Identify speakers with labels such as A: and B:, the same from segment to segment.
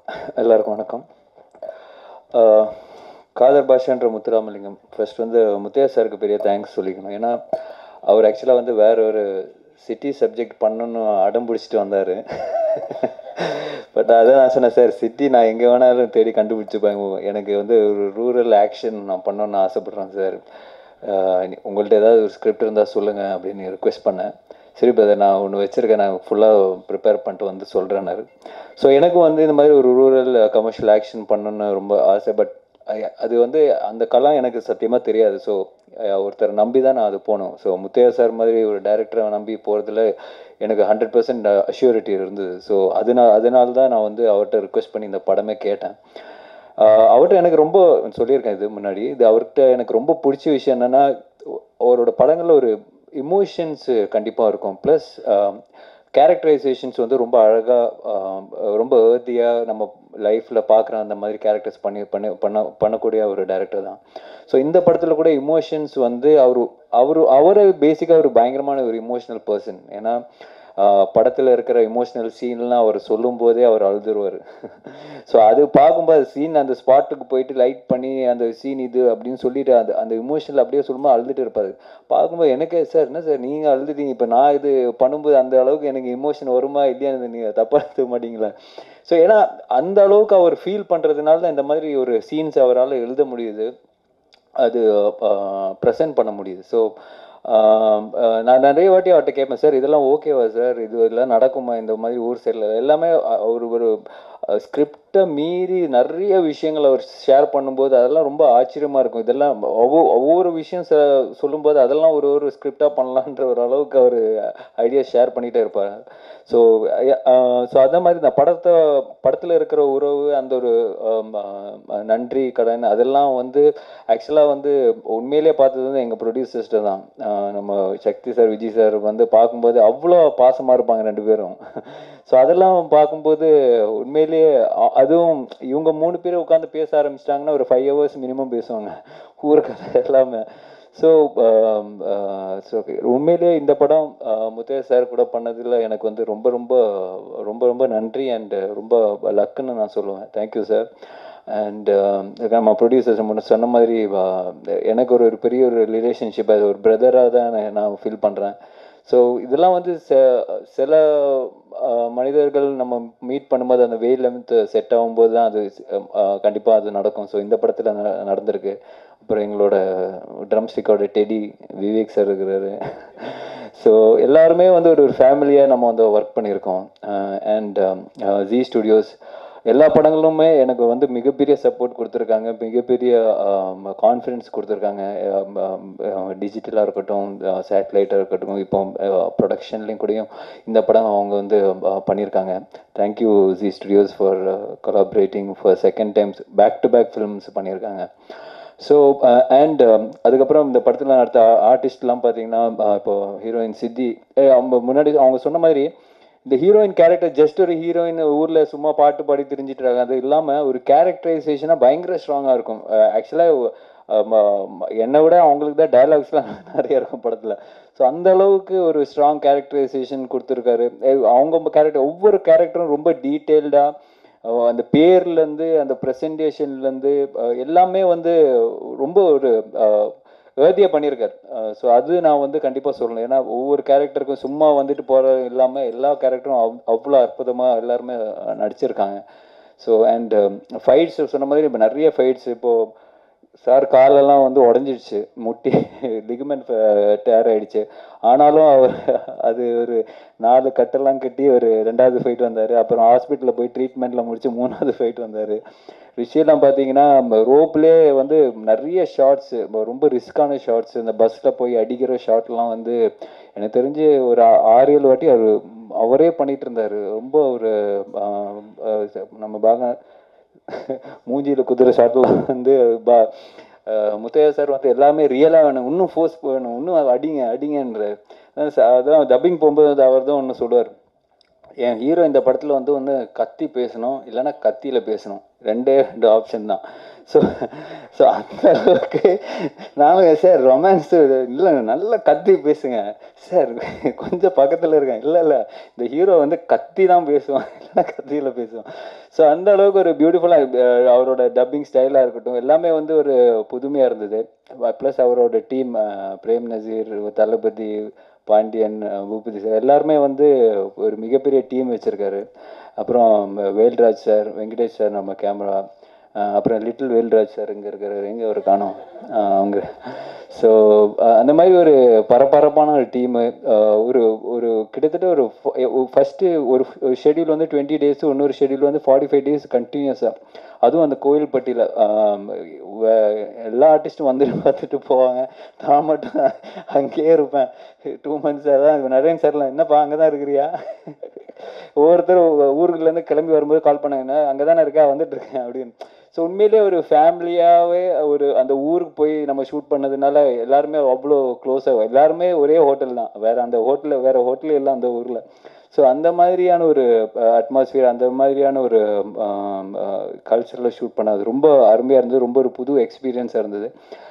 A: எல்லாருக்கும் வணக்கம் ஆஹ் காதர் பாஷான்ற முத்துராமலிங்கம் ஃபர்ஸ்ட் வந்து முத்தையா சாருக்கு பெரிய தேங்க்ஸ் சொல்லிக்கணும் ஏன்னா அவர் ஆக்சுவலாக வந்து வேற ஒரு சிட்டி சப்ஜெக்ட் பண்ணணும்னு அடம் பிடிச்சிட்டு வந்தார் பட் அதான் நான் சொன்னேன் சார் சிட்டி நான் எங்கே வேணாலும் தேடி கண்டுபிடிச்சிப்பேன் எனக்கு வந்து ஒரு ரூரல் ஆக்ஷன் நான் பண்ணணும்னு ஆசைப்பட்றேன் சார் உங்கள்ட்ட ஏதாவது ஒரு ஸ்கிரிப்ட் இருந்தால் சொல்லுங்கள் அப்படின்னு ரிக்வெஸ்ட் பண்ணேன் சரி பிரதர் நான் ஒன்று வச்சுருக்கேன் நான் ஃபுல்லாக ப்ரிப்பேர் பண்ணிட்டு வந்து சொல்கிறேன்னாரு ஸோ எனக்கும் வந்து இந்த மாதிரி ஒரு ரூரல் கமர்ஷியல் ஆக்ஷன் பண்ணணும்னு ரொம்ப ஆசை பட் அது வந்து அந்த கலாம் எனக்கு சத்தியமாக தெரியாது ஸோ ஒருத்தர் நம்பி தான் நான் அது போனோம் ஸோ முத்தையா சார் மாதிரி ஒரு டைரக்டரை நம்பி போகிறதுல எனக்கு ஹண்ட்ரட் பர்சன்ட் அஷ்யூரிட்டி இருந்தது ஸோ அதனால் அதனால தான் நான் வந்து அவர்கிட்ட ரிக்வெஸ்ட் பண்ணி இந்த படமே கேட்டேன் ஆஹ் அவர்கிட்ட எனக்கு ரொம்ப சொல்லியிருக்கேன் இது முன்னாடி இது அவர்கிட்ட எனக்கு ரொம்ப பிடிச்ச விஷயம் என்னென்னா அவரோட படங்களில் ஒரு இமோஷன்ஸ் கண்டிப்பாக இருக்கும் ப்ளஸ் கேரக்டரைசேஷன்ஸ் வந்து ரொம்ப அழகாக ரொம்ப ஏர்த்தியாக நம்ம லைஃப்பில் பார்க்குற அந்த மாதிரி கேரக்டர்ஸ் பண்ணி பண்ணி பண்ண பண்ணக்கூடிய ஒரு டேரக்டர் தான் ஸோ இந்த படத்தில் கூட இமோஷன்ஸ் வந்து அவர் அவர் அவரை பேசிக்காக ஒரு பயங்கரமான ஒரு இமோஷனல் பர்சன் ஏன்னா படத்தில் இருக்கிற இமோஷனல் சீன்லாம் அவர் சொல்லும் போதே அவர் அழுதுருவார் ஸோ அது பார்க்கும்போது சீன் அந்த ஸ்பாட்டுக்கு போயிட்டு லைட் பண்ணி அந்த சீன் இது அப்படின்னு சொல்லிட்டு அந்த அந்த இமோஷனல் அப்படியே சொல்லும்போது அழுதுட்டு இருப்பாரு பார்க்கும்போது எனக்கே சார் என்ன சார் நீங்கள் அழுதுட்டீங்க இப்போ நான் இது பண்ணும்போது அந்த அளவுக்கு எனக்கு இமோஷன் வருமா இல்லையான்னு நீங்கள் தப்பாக எடுத்துக்க மாட்டீங்களா ஸோ ஏன்னா அந்த அளவுக்கு அவர் ஃபீல் பண்ணுறதுனால தான் இந்த மாதிரி ஒரு சீன்ஸ் அவரால் எழுத முடியுது அது ப்ரெசென்ட் பண்ண முடியுது ஸோ நான் நிறைய வாட்டி அவர்கிட்ட கேட்பேன் சார் இதெல்லாம் ஓகேவா சார் இது எல்லாம் நடக்குமா இந்த மாதிரி ஊர் சைடில் எல்லாமே ஒரு ஒரு ஸ்கிரிப்டை மீறி நிறைய விஷயங்கள் அவர் ஷேர் பண்ணும்போது அதெல்லாம் ரொம்ப ஆச்சரியமாக இருக்கும் இதெல்லாம் ஒவ்வொரு ஒவ்வொரு விஷயம் சொல்லும்போது அதெல்லாம் ஒரு ஒரு ஸ்கிரிப்டாக பண்ணலான்ற ஒரு அளவுக்கு அவர் ஐடியா ஷேர் பண்ணிகிட்டே இருப்பார் ஸோ ஸோ அதே மாதிரி இந்த படத்தை படத்தில் இருக்கிற உறவு அந்த ஒரு நன்றி கடன் அதெல்லாம் வந்து ஆக்சுவலாக வந்து உண்மையிலே பார்த்தது வந்து எங்கள் ப்ரொடியூசர்ஸ்ட்டு தான் நம்ம சக்தி சார் விஜய் சார் வந்து பார்க்கும்போது அவ்வளோ பாசமாக இருப்பாங்க ரெண்டு பேரும் ஸோ அதெல்லாம் பார்க்கும்போது உண்மையிலேயே அதுவும் இவங்க மூணு பேர் உட்காந்து பேச ஆரம்பிச்சிட்டாங்கன்னா ஒரு ஃபைவ் ஹவர்ஸ் மினிமம் பேசுவாங்க ஊருக்கு எல்லாமே ஸோ ஸோ உண்மையிலேயே இந்த படம் முத்தையா சார் கூட பண்ணதில் எனக்கு வந்து ரொம்ப ரொம்ப ரொம்ப ரொம்ப நன்றி அண்ட் ரொம்ப லக்குன்னு நான் சொல்லுவேன் தேங்க்யூ சார் அண்ட் நம்ம ப்ரொடியூசர்ஸ் முன்ன சொன்ன மாதிரி எனக்கு ஒரு ஒரு பெரிய ஒரு ரிலேஷன்ஷிப் அது ஒரு பிரதராக தான் நான் ஃபீல் பண்ணுறேன் ஸோ இதெல்லாம் வந்து சில மனிதர்கள் நம்ம மீட் பண்ணும்போது அந்த வெயில் லென்த் செட் ஆகும்போது தான் அது கண்டிப்பாக அது நடக்கும் ஸோ இந்த படத்தில் நடந்திருக்கு அப்புறம் எங்களோட ட்ரம் ஸ்டிக்கோட டெடி விவேக் சார் இருக்கிறாரு ஸோ எல்லாருமே வந்து ஒரு ஒரு ஃபேமிலியாக நம்ம வந்து ஒர்க் பண்ணியிருக்கோம் அண்ட் ஜி ஸ்டுடியோஸ் எல்லா படங்களுமே எனக்கு வந்து மிகப்பெரிய சப்போர்ட் கொடுத்துருக்காங்க மிகப்பெரிய கான்ஃபிடென்ஸ் கொடுத்துருக்காங்க டிஜிட்டலாக இருக்கட்டும் சேட்டலைட்டாக இருக்கட்டும் இப்போ ப்ரொடக்ஷன்லேயும் கூடயும் இந்த படம் அவங்க வந்து பண்ணியிருக்காங்க thank you Zee studios for collaborating for second times back to back films பண்ணியிருக்காங்க ஸோ அண்ட் அதுக்கப்புறம் இந்த படத்தில் நடத்த ஆர்டிஸ்ட்லாம் பார்த்தீங்கன்னா இப்போ ஹீரோயின் சித்தி அவங்க முன்னாடி அவங்க சொன்ன மாதிரி இந்த ஹீரோயின் கேரக்டர் ஜஸ்ட் ஒரு ஹீரோயின் ஊரில் சும்மா பாட்டு பாடி தெரிஞ்சிட்டு இருக்காங்க அது இல்லாமல் ஒரு கேரக்டரைசேஷனாக பயங்கர ஸ்ட்ராங்காக இருக்கும் ஆக்சுவலாக என்னை விட அவங்களுக்கு தான் டைலாக்ஸ்லாம் நிறைய இருக்கும் படத்தில் ஸோ அந்த அளவுக்கு ஒரு ஸ்ட்ராங் கேரக்டரைசேஷன் கொடுத்துருக்காரு அவங்க கேரக்டர் ஒவ்வொரு கேரக்டரும் ரொம்ப டீட்டெயில்டாக அந்த பேர்லேருந்து அந்த ப்ரெசன்டேஷன்லேருந்து எல்லாமே வந்து ரொம்ப ஒரு ஏர்த்தியாக பண்ணியிருக்கார் ஸோ அது நான் வந்து கண்டிப்பாக சொல்லணும் ஏன்னா ஒவ்வொரு கேரக்டருக்கும் சும்மா வந்துட்டு போகிற இல்லாமல் எல்லா கேரக்டரும் அவ் அவ்வளோ அற்புதமாக எல்லாருமே நடிச்சிருக்காங்க ஸோ அண்ட் ஃபைட்ஸ் சொன்ன மாதிரி இப்போ நிறைய ஃபைட்ஸ் இப்போது சார் காலெல்லாம் வந்து உடஞ்சிடுச்சு முட்டி லிகமெண்ட் டேர் ஆயிடுச்சு ஆனாலும் அவர் அது ஒரு நாலு கட்டெல்லாம் கட்டி ஒரு ரெண்டாவது ஃபைட் வந்தார் அப்புறம் ஹாஸ்பிட்டலில் போய் ட்ரீட்மெண்ட்டில் முடிச்சு மூணாவது ஃபைட் வந்தார் ரிஷியெல்லாம் பார்த்தீங்கன்னா ரோப்லேயே வந்து நிறைய ஷார்ட்ஸ் ரொம்ப ரிஸ்க்கான ஷார்ட்ஸ் இந்த பஸ்ஸில் போய் அடிக்கிற ஷார்ட்லாம் வந்து எனக்கு தெரிஞ்சு ஒரு ஆறு ஏழு வாட்டி அவர் அவரே பண்ணிட்டு இருந்தார் ரொம்ப ஒரு நம்ம பாக மூஞ்சியில் குதிரை ஷாட்லாம் வந்து பா முத்தையா சார் வந்து எல்லாமே ரியலாக வேணும் இன்னும் ஃபோர்ஸ் வேணும் இன்னும் அடிங்க அடிங்கன்ற அதான் டப்பிங் போகும்போது அவர் தான் ஒன்று சொல்லுவார் என் ஹீரோ இந்த படத்தில் வந்து ஒன்று கத்தி பேசணும் இல்லைன்னா கத்தியில் பேசணும் ரெண்டே ரெண்டு ஆப்ஷன் தான் ஸோ ஸோ அந்த அளவுக்கு நானும் சார் ரொமான்ஸ் இல்லை நல்லா கத்தி பேசுங்க சார் கொஞ்சம் பக்கத்தில் இருக்கேன் இல்லை இல்லை இந்த ஹீரோ வந்து கத்தி தான் பேசுவான் இல்லைன்னா கத்தியில் பேசுவான் ஸோ அந்த அளவுக்கு ஒரு பியூட்டிஃபுல்லாக அவரோட டப்பிங் ஸ்டைலாக இருக்கட்டும் எல்லாமே வந்து ஒரு புதுமையாக இருந்தது ப்ளஸ் அவரோட டீம் பிரேம் நசீர் தளபதி பாண்டியன் பூபதி சார் எல்லாருமே வந்து ஒரு மிகப்பெரிய டீம் வச்சுருக்காரு அப்புறம் வேல்ராஜ் சார் வெங்கடேஷ் சார் நம்ம கேமரா அப்புறம் லிட்டில் வேல்ராஜ் சார் இங்கே இருக்கிறாரு எங்கே ஒரு காணோம் அஹ் அவங்க ஸோ அந்த மாதிரி ஒரு பரபரப்பான ஒரு டீமு ஒரு ஒரு கிட்டத்தட்ட ஒரு ஃபஸ்ட்டு ஒரு ஷெடியூல் வந்து டுவெண்ட்டி டேஸ் இன்னொரு ஷெடியூல் வந்து ஃபார்ட்டி ஃபைவ் டேஸ் கண்டினியூஸாக அதுவும் அந்த கோயில்பட்டியில் எல்லா ஆர்டிஸ்ட்டும் வந்துட்டு பார்த்துட்டு போவாங்க நான் மட்டும் அங்கேயே இருப்பேன் டூ மந்த்ஸ் அதான் நரேன் சார்லாம் என்னப்பா அங்கே தான் இருக்கிறியா ஒவ்வொருத்தரும் ஊருக்குலேருந்து கிளம்பி வரும்போது கால் பண்ணாங்க அங்கே தானே இருக்கா வந்துட்டு இருக்கேன் அப்படின்னு ஸோ உண்மையிலே ஒரு ஃபேமிலியாகவே ஒரு அந்த ஊருக்கு போய் நம்ம ஷூட் பண்ணதுனால எல்லாருமே அவ்வளோ க்ளோஸாக எல்லாருமே ஒரே ஹோட்டல் தான் வேறு அந்த ஹோட்டலில் வேறு ஹோட்டலே இல்லை அந்த ஊரில் ஸோ அந்த மாதிரியான ஒரு அட்மாஸ்பியர் அந்த மாதிரியான ஒரு கல்ச்சரில் ஷூட் பண்ணது ரொம்ப அருமையாக இருந்தது ரொம்ப ஒரு புது எக்ஸ்பீரியன்ஸாக இருந்தது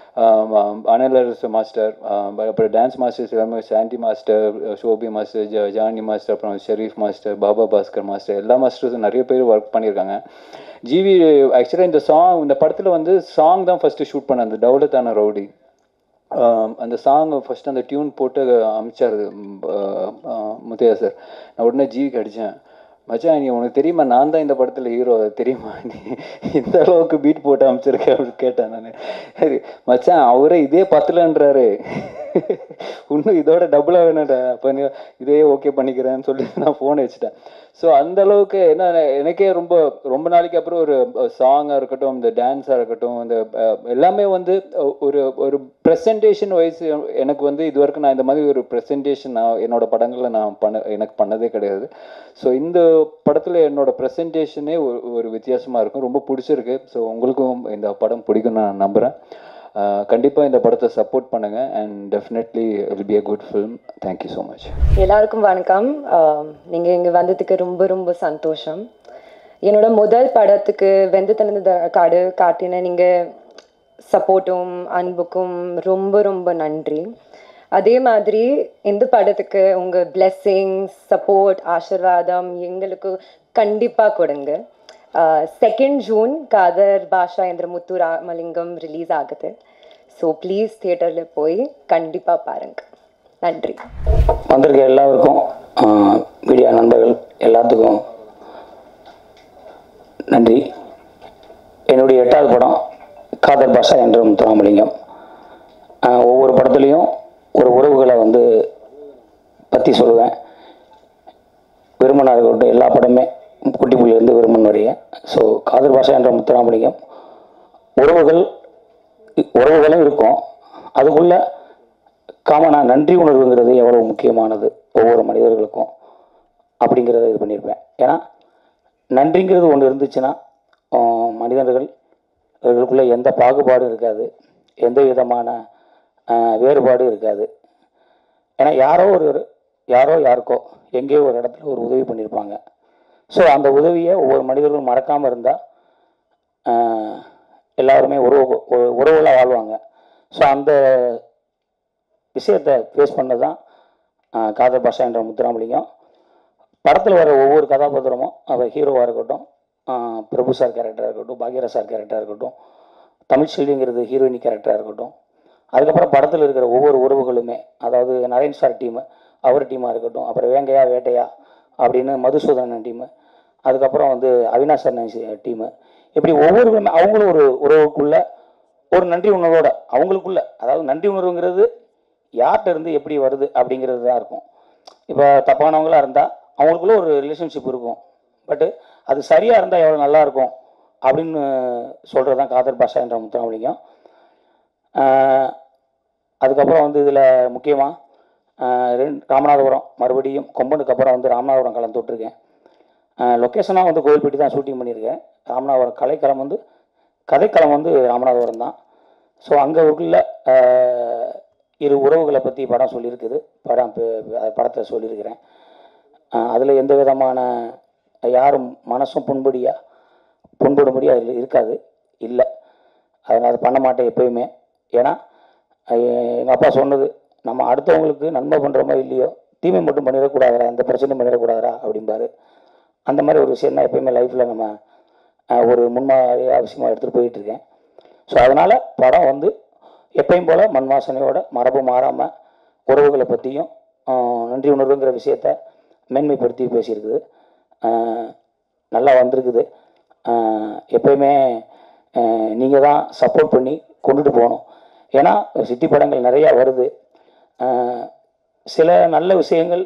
A: அனலர்ஸ் மாஸ்டர் அப்புறம் டான்ஸ் மாஸ்டர்ஸ் எல்லாமே சாண்டி மாஸ்டர் ஷோபி மாஸ்டர் ஜ ஜானி மாஸ்டர் அப்புறம் ஷெரீஃப் மாஸ்டர் பாபா பாஸ்கர் மாஸ்டர் எல்லா மாஸ்டர்ஸும் நிறைய பேர் ஒர்க் பண்ணியிருக்காங்க ஜிவி ஆக்சுவலாக இந்த சாங் இந்த படத்தில் வந்து சாங் தான் ஃபஸ்ட்டு ஷூட் பண்ண அந்த டவுலத்தான ரவுடி அந்த சாங் ஃபஸ்ட்டு அந்த டியூன் போட்டு அமிச்சார் முத்தையா சார் நான் உடனே ஜிவிக்கு அடித்தேன் மச்சான் நீ உனக்கு தெரியுமா நான் தான் இந்த படத்தில் ஹீரோ தெரியுமா நீ இந்த அளவுக்கு பீட் போட்டு அமைச்சிருக்கேன் அப்படின்னு கேட்டேன் நான் சரி மச்சான் அவரே இதே பத்தலன்றாரு இன்னும் இதோட டபுளாக வேணும்டா அப்போ நீ இதே ஓகே பண்ணிக்கிறேன்னு சொல்லி நான் ஃபோன் வச்சுட்டேன் ஸோ அந்த அளவுக்கு என்ன எனக்கே ரொம்ப ரொம்ப நாளைக்கு அப்புறம் ஒரு சாங்காக இருக்கட்டும் இந்த டான்ஸாக இருக்கட்டும் இந்த எல்லாமே வந்து ஒரு ஒரு ப்ரெசன்டேஷன் வைஸ் எனக்கு வந்து இது வரைக்கும் நான் இந்த மாதிரி ஒரு ப்ரெசன்டேஷன் நான் என்னோட படங்களில் நான் பண்ண எனக்கு பண்ணதே கிடையாது ஸோ இந்த படத்தில் என்னோட ப்ரெசன்டேஷனே ஒரு வித்தியாசமாக இருக்கும் ரொம்ப பிடிச்சிருக்கு ஸோ உங்களுக்கும் இந்த படம் பிடிக்கும் நான் நம்புகிறேன் கண்டிப்பாக இந்த படத்தை சப்போர்ட் பண்ணுங்க and definitely will be a good film thank you so much
B: எல்லாருக்கும் வணக்கம் நீங்கள் இங்கே வந்ததுக்கு ரொம்ப ரொம்ப சந்தோஷம் என்னோட முதல் படத்துக்கு வெந்து தனது காடு காட்டின நீங்கள் சப்போர்ட்டும் அன்புக்கும் ரொம்ப ரொம்ப நன்றி அதே மாதிரி இந்த படத்துக்கு உங்கள் பிளெஸ்ஸிங்ஸ் சப்போர்ட் ஆசிர்வாதம் எங்களுக்கு கண்டிப்பாக கொடுங்க செகண்ட் ஜூன் காதர் பாஷா என்ற முத்து ராமலிங்கம் ரிலீஸ் ஆகுது ஸோ ப்ளீஸ் தியேட்டரில் போய் கண்டிப்பாக பாருங்க நன்றி
C: வந்திருக்க எல்லாருக்கும் மீடியா நண்பர்கள் எல்லாத்துக்கும் நன்றி என்னுடைய எட்டாவது படம் காதர் பாஷா என்ற முத்துராமலிங்கம் ஒவ்வொரு படத்துலேயும் ஒரு உறவுகளை வந்து பற்றி சொல்லுவேன் விருமனாக இருக்கட்டும் எல்லா படமே குட்டிப்புள்ளிலேருந்து விருமன் வரைய ஸோ காதர் பாஷா என்ற முத்துராமலிங்கம் உறவுகள் உறவுகளும் இருக்கும் அதுக்குள்ளே காமனாக நன்றி உணர்வுங்கிறது எவ்வளோ முக்கியமானது ஒவ்வொரு மனிதர்களுக்கும் அப்படிங்கிறத இது பண்ணியிருப்பேன் ஏன்னா நன்றிங்கிறது ஒன்று இருந்துச்சுன்னா மனிதர்கள் அவர்களுக்குள்ளே எந்த பாகுபாடும் இருக்காது எந்த விதமான வேறுபாடும் இருக்காது ஏன்னா யாரோ ஒரு யாரோ யாருக்கோ எங்கேயோ ஒரு இடத்துல ஒரு உதவி பண்ணியிருப்பாங்க ஸோ அந்த உதவியை ஒவ்வொரு மனிதர்களும் மறக்காமல் இருந்தால் எல்லாருமே உறவு உறவுகளாக வாழ்வாங்க ஸோ அந்த விஷயத்தை ஃபேஸ் பண்ணது தான் காதல் பாஷா என்ற முத்துராமலிங்கம் படத்தில் வர ஒவ்வொரு கதாபாத்திரமும் அவர் ஹீரோவாக இருக்கட்டும் பிரபு சார் கேரக்டராக இருக்கட்டும் பாக்யராஜ் சார் கேரக்டராக இருக்கட்டும் தமிழ் செல்விங்கிறது ஹீரோயினி கேரக்டராக இருக்கட்டும் அதுக்கப்புறம் படத்தில் இருக்கிற ஒவ்வொரு உறவுகளுமே அதாவது நரேன் சார் டீமு அவர் டீமாக இருக்கட்டும் அப்புறம் வேங்கையா வேட்டையா அப்படின்னு மதுசூதனன் டீமு அதுக்கப்புறம் வந்து அவினாஷ் அண்ணன் டீமு இப்படி ஒவ்வொருவருமே அவங்களும் ஒரு உறவுக்குள்ள ஒரு நன்றி உணர்வோட அவங்களுக்குள்ள அதாவது நன்றி உணர்வுங்கிறது யார்கிட்ட இருந்து எப்படி வருது அப்படிங்கிறது தான் இருக்கும் இப்போ தப்பானவங்களாக இருந்தால் அவங்களுக்குள்ள ஒரு ரிலேஷன்ஷிப் இருக்கும் பட்டு அது சரியாக இருந்தால் எவ்வளோ நல்லா இருக்கும் அப்படின்னு சொல்கிறது தான் காதர் பாஷா என்ற முத்துராமலிங்கம் அதுக்கப்புறம் வந்து இதில் முக்கியமாக ரெண்டு ராமநாதபுரம் மறுபடியும் கொம்பனுக்கு அப்புறம் வந்து ராமநாதபுரம் கலந்து விட்ருக்கேன் லொக்கேஷனாக வந்து கோயில்பட்டி தான் ஷூட்டிங் பண்ணியிருக்கேன் ராமநாதபுரம் கலைக்களம் வந்து கதைக்களம் வந்து ராமநாதபுரம் தான் ஸோ அங்கே உள்ள இரு உறவுகளை பற்றி படம் சொல்லியிருக்குது படம் படத்தை சொல்லியிருக்கிறேன் அதில் எந்த விதமான யாரும் மனசும் புண்படியா புண்படும்படியா இல்லை இருக்காது இல்லை அதனால் அதை பண்ண மாட்டேன் எப்பயுமே ஏன்னா எங்கள் அப்பா சொன்னது நம்ம அடுத்தவங்களுக்கு நன்மை பண்ணுறோமோ இல்லையோ தீமை மட்டும் பண்ணிடக்கூடாதுடா எந்த பிரச்சனையும் பண்ணிடக்கூடாதுடா அப்படிம்பாரு அந்த மாதிரி ஒரு விஷயம் தான் எப்பயுமே லைஃப்பில் நம்ம அஹ், ஒரு முன்மாதிரி அவசியமாக எடுத்துகிட்டு போயிட்டு இருக்கேன் ஸோ அதனால் படம் வந்து எப்பயும் போல் மண் வாசனையோட மரபு மாறாமல் உறவுகளை பற்றியும் நன்றி உணர்வுங்கிற விஷயத்த மேன்மைப்படுத்தி பேசியிருக்குது அஹ், நல்லா வந்திருக்குது அஹ், எப்பயுமே நீங்கள் தான் சப்போர்ட் பண்ணி கொண்டுட்டு போகணும் ஏன்னா சிட்டி படங்கள் நிறையா வருது அஹ், சில நல்ல விஷயங்கள்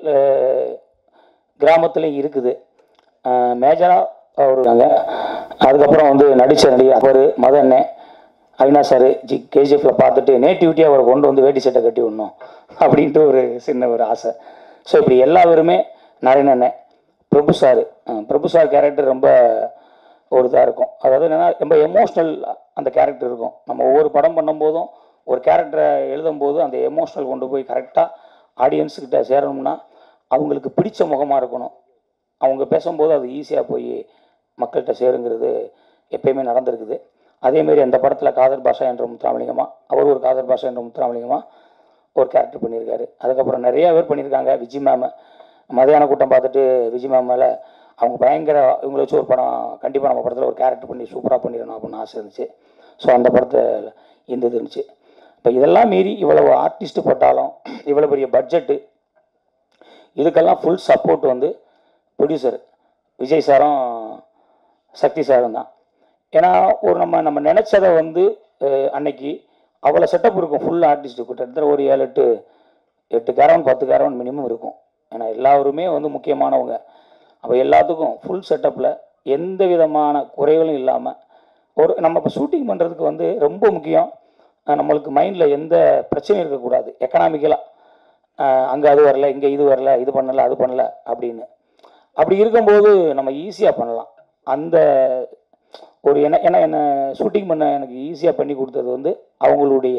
C: கிராமத்தில் இருக்குது மேஜராக அவர் இருக்காங்க அதுக்கப்புறம் வந்து நடித்த நடிகர் அவர் மதண்ணே அவினாஷ் சார் ஜி கேஜிஎஃப்ல பார்த்துட்டு நேட்டிவிட்டியாக அவரை கொண்டு வந்து வேட்டி சட்டை கட்டி விடணும் அப்படின்ட்டு ஒரு சின்ன ஒரு ஆசை ஸோ இப்படி எல்லாருமே நரேன் அண்ணன் Prabhu sir Prabhu sir character ரொம்ப ஒரு இதாக இருக்கும் அதாவது என்னென்னா ரொம்ப எமோஷ்னல் அந்த கேரக்டர் இருக்கும் நம்ம ஒவ்வொரு படம் பண்ணும்போதும் ஒரு கேரக்டரை எழுதும்போது அந்த எமோஷ்னல் கொண்டு போய் கரெக்டாக ஆடியன்ஸுக்கிட்ட சேரணும்னா அவங்களுக்கு பிடிச்ச முகமாக இருக்கணும் அவங்க பேசும்போது அது ஈஸியாக போய் மக்கள்கிட்ட சேருங்கிறது எப்பயுமே நடந்திருக்குது அதேமாரி அந்த படத்தில் காதர் பாஷா என்ற முத்துராமலிங்கமா அவர் ஒரு காதர் பாஷா என்ற முத்துராமலிங்கமா ஒரு கேரக்டர் பண்ணியிருக்காரு அதுக்கப்புறம் நிறைய பேர் பண்ணியிருக்காங்க விஜய் மேம் மதியான கூட்டம் பார்த்துட்டு விஜய் மேம் மேலே அவங்க பயங்கர இவங்களை வச்சு ஒரு படம் கண்டிப்பாக நம்ம படத்தில் ஒரு கேரக்டர் பண்ணி சூப்பராக பண்ணிடணும் அப்படின்னு ஆசை இருந்துச்சு ஸோ அந்த படத்தில் இந்த இது இருந்துச்சு இப்போ இதெல்லாம் மீறி இவ்வளவு ஆர்டிஸ்ட் போட்டாலும் இவ்வளோ பெரிய பட்ஜெட்டு இதுக்கெல்லாம் ஃபுல் சப்போர்ட் வந்து ப்ரொடியூசர் விஜய் சாரும் சக்தி சாரும் தான் ஏன்னா ஒரு நம்ம நம்ம நினச்சதை வந்து அஹ், அன்னைக்கு அவ்வளோ செட்டப் இருக்கும் ஃபுல் ஆர்டிஸ்ட்டு கிட்டத்தட்ட ஒரு ஏழு எட்டு எட்டு கேரவன் பத்து கேரவன் மினிமம் இருக்கும் ஏன்னா எல்லாருமே வந்து முக்கியமானவங்க அப்போ எல்லாத்துக்கும் ஃபுல் செட்டப்பில் எந்த விதமான குறைகளும் இல்லாமல் ஒரு நம்ம இப்போ ஷூட்டிங் பண்ணுறதுக்கு வந்து ரொம்ப முக்கியம் அஹ், நம்மளுக்கு மைண்டில் எந்த பிரச்சனையும் இருக்கக்கூடாது எக்கனாமிக்கலாக அங்கே அது வரல இங்கே இது வரல இது பண்ணல அது பண்ணல அப்படின்னு அப்படி இருக்கும்போது நம்ம ஈஸியாக பண்ணலாம் அந்த ஒரு என்ன ஏன்னா என்ன ஷூட்டிங் பண்ண எனக்கு ஈஸியாக பண்ணி கொடுத்தது வந்து அவங்களுடைய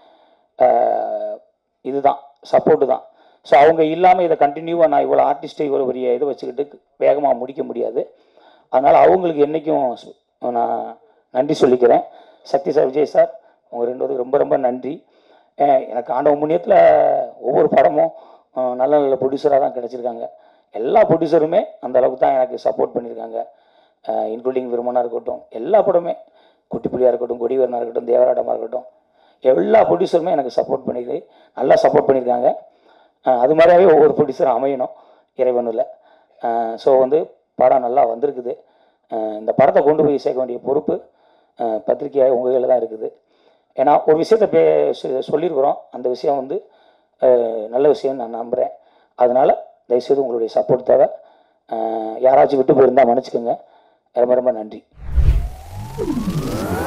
C: ஆஹ், இதுதான் சப்போர்ட்டு தான் ஸோ அவங்க இல்லாமல் இதை கண்டினியூவாக நான் இவ்வளோ ஆர்டிஸ்ட்டை இவ்வளோ பெரிய இதை வச்சுக்கிட்டு வேகமாக முடிக்க முடியாது அதனால் அவங்களுக்கு என்றைக்கும் சு- நான் நன்றி சொல்லிக்கிறேன் சக்தி சார் விஜய் சார் உங்க ரெண்டு பேருக்கு ரொம்ப ரொம்ப நன்றி அஹ் எனக்கு ஆண்டவ முன்னியத்தில் ஒவ்வொரு படமும் அஹ் நல்ல நல்ல ப்ரொடியூசராக தான் கிடச்சிருக்காங்க எல்லா ப்ரொடியூசருமே அந்த அளவுக்கு தான் எனக்கு சப்போர்ட் பண்ணியிருக்காங்க இன்க்ளூடிங் விருமனாக இருக்கட்டும் எல்லா படமே குட்டிப்புலியாக இருக்கட்டும் கொடிவரனாக இருக்கட்டும் தேவராட்டமாக இருக்கட்டும் எல்லா ப்ரொடியூசருமே எனக்கு சப்போர்ட் பண்ணியிருக்கு நல்லா சப்போர்ட் பண்ணியிருக்காங்க அஹ் அது மாதிரியாவே ஒவ்வொரு ப்ரொடியூசரும் அமையணும் இறைவனில் ஸோ வந்து படம் நல்லா வந்திருக்குது அஹ் இந்த படத்தை கொண்டு போய் சேர்க்க வேண்டிய பொறுப்பு அஹ் பத்திரிக்கையாக உங்கள் கையில் தான் இருக்குது ஏன்னா ஒரு விஷயத்தை பே சொ- சொல்லியிருக்கிறோம் அந்த விஷயம் வந்து அஹ் நல்ல விஷயம் நான் நம்புகிறேன் அதனால் தயவுசெய்து உங்களுடைய சப்போர்ட் தேவை அஹ் யாராச்சும் விட்டு போயிருந்தால் மன்னிச்சுக்கோங்க ரொம்ப ரொம்ப நன்றி